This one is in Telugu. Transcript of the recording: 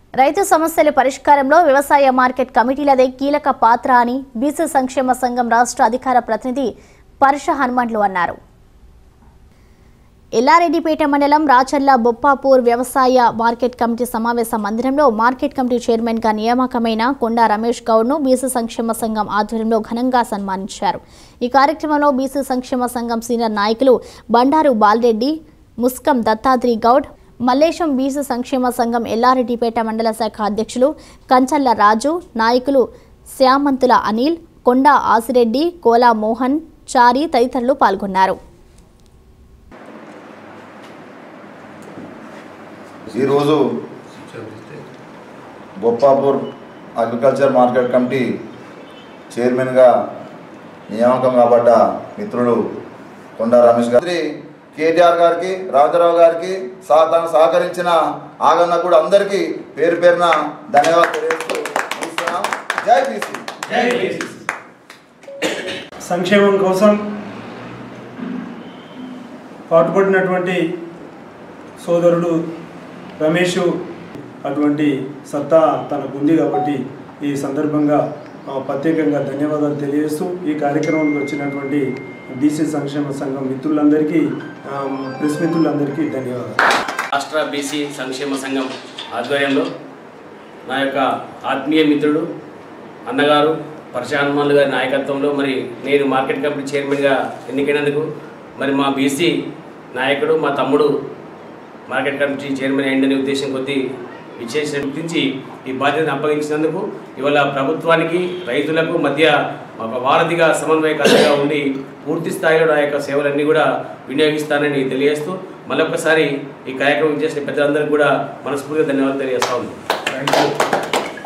రైతు సమస్యల పరిష్కారంలో వ్యవసాయ మార్కెట్ కమిటీలదే కీలక పాత్ర అని బీసీ సంక్షేమ సంఘం రాష్ట్ర అధికార ప్రతినిధి పర్ష హనుమంట్లు అన్నారు ఎల్లారెడ్డిపేట మండలం రాచర్ల బొప్పాపూర్ వ్యవసాయ మార్కెట్ కమిటీ సమావేశ మందిరంలో మార్కెట్ కమిటీ చైర్మన్ గా నియామకమైన కొండా రమేష్ గౌడ్ ను బీసీ సంక్షేమ సంఘం ఆధ్వర్యంలో ఘనంగా సన్మానించారు ఈ కార్యక్రమంలో బీసీ సంక్షేమ సంఘం సీనియర్ నాయకులు బండారు బాలరెడ్డి ముస్కం దత్తాత్రి గౌడ్ మల్లేశం బీసీ సంక్షేమ సంఘం ఎల్లారెడ్డిపేట మండల శాఖ అధ్యక్షులు కంచల్ల రాజు నాయకులు శ్యామంతుల అనిల్ కొండా ఆసిరెడ్డి కోలా మోహన్ చారి తదితరులు పాల్గొన్నారు ఈరోజు బొప్పాపూర్ అగ్రికల్చర్ మార్కెట్ కమిటీ చైర్మన్గా నియామకం కాబట్ట మిత్రులు కొండా రమేష్ గారి కేటీఆర్ గారికి రాజారావు గారికి సహ తాను సహకరించిన ఆగన్న కూడా అందరికీ పేరు పేరున ధన్యవాదాలు తెలియజేస్తూ ముగిస్తున్నాం. జై బీసీ సంక్షేమం కోసం పాటుపడినటువంటి సోదరుడు రమేష్ అటువంటి సత్తా తనకు ఉంది కాబట్టి ఈ సందర్భంగా ఆ, ప్రత్యేకంగా ధన్యవాదాలు తెలియజేస్తూ ఈ కార్యక్రమానికి వచ్చినటువంటి బీసీ సంక్షేమ సంఘం మిత్రులందరికీ ఆ, ప్రెస్ మిత్రులందరికీ ధన్యవాదాలు రాష్ట్ర బీసీ సంక్షేమ సంఘం ఆధ్వర్యంలో నా యొక్క ఆత్మీయ మిత్రుడు అన్నగారు పరశాన్మాన్లు గారి నాయకత్వంలో మరి నేను మార్కెట్ కమిటీ చైర్మన్గా ఎన్నికైనందుకు మరి మా బీసీ నాయకుడు మా తమ్ముడు మార్కెట్ కమిటీ చైర్మన్ అయిందనే ఉద్దేశం కొద్దీ విశేష గుర్తించి ఈ బాధ్యతను అప్పగించినందుకు ఇవాళ ప్రభుత్వానికి రైతులకు మధ్య ఒక వారధిగా సమన్వయకర్తగా ఉండి పూర్తి స్థాయిలో నా యొక్క సేవలన్నీ కూడా వినియోగిస్తానని తెలియజేస్తూ మరొకసారి ఈ కార్యక్రమం చేసిన పెద్దలందరికీ కూడా మనస్ఫూర్తిగా ధన్యవాదాలు తెలియజేస్తా ఉంది థ్యాంక్ యూ